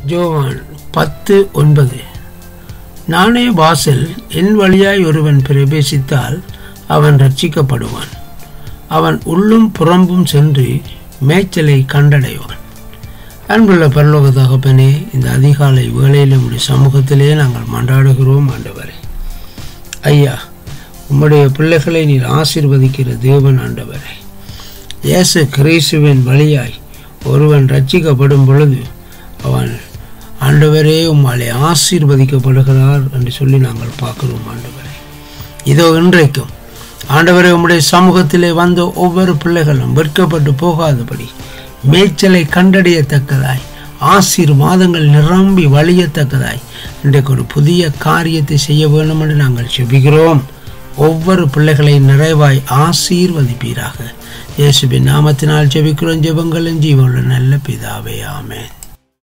ஜோவான் பத்து ஒன்பது நானே வாசல் என் வழியாய் ஒருவன் பிரவேசித்தால் அவன் ரட்சிக்கப்படுவான் அவன் உள்ளும் புறம்பும் சென்று மேய்ச்சலை கண்டடைவான் அன்புள்ள பரலோக தகப்பனே இந்த அதிகாலை வேளையில் உடைய சமூகத்திலே நாங்கள் மன்றாடுகிறோம் ஆண்டவரே ஐயா உம்முடைய பிள்ளைகளை நீர் ஆசீர்வதிக்கிற தேவன் ஆண்டவரே இயேசு கிறிஸ்துவின் வழியாய் ஒருவன் ரட்சிக்கப்படும் பொழுது அவன் ஆண்டவரே உம்மாலே ஆசீர்வதிக்கப்படுகிறார் என்று சொல்லி நாங்கள் பார்க்கிறோம் ஆண்டவரே இதோ இன்றைக்கும் ஆண்டவரே உம்முடைய சமூகத்திலே வந்த ஒவ்வொரு பிள்ளைகளும் வெட்கப்பட்டு போகாதபடி மேய்ச்சலை கண்டறியத்தக்கதாய் ஆசீர்வாதங்கள் நிரம்பி வழியத்தக்கதாய் இன்றைக்கு ஒரு புதிய காரியத்தை செய்ய வேண்டும் என்று நாங்கள் செபிக்கிறோம் ஒவ்வொரு பிள்ளைகளை நிறைவாய் ஆசீர்வதிப்பீராக இயேசுவின் நாமத்தினால் ஜெபிக்கிறோம் ஜெபங்களும் ஜீவனுள்ள நல்ல பிதாவே ஆமென்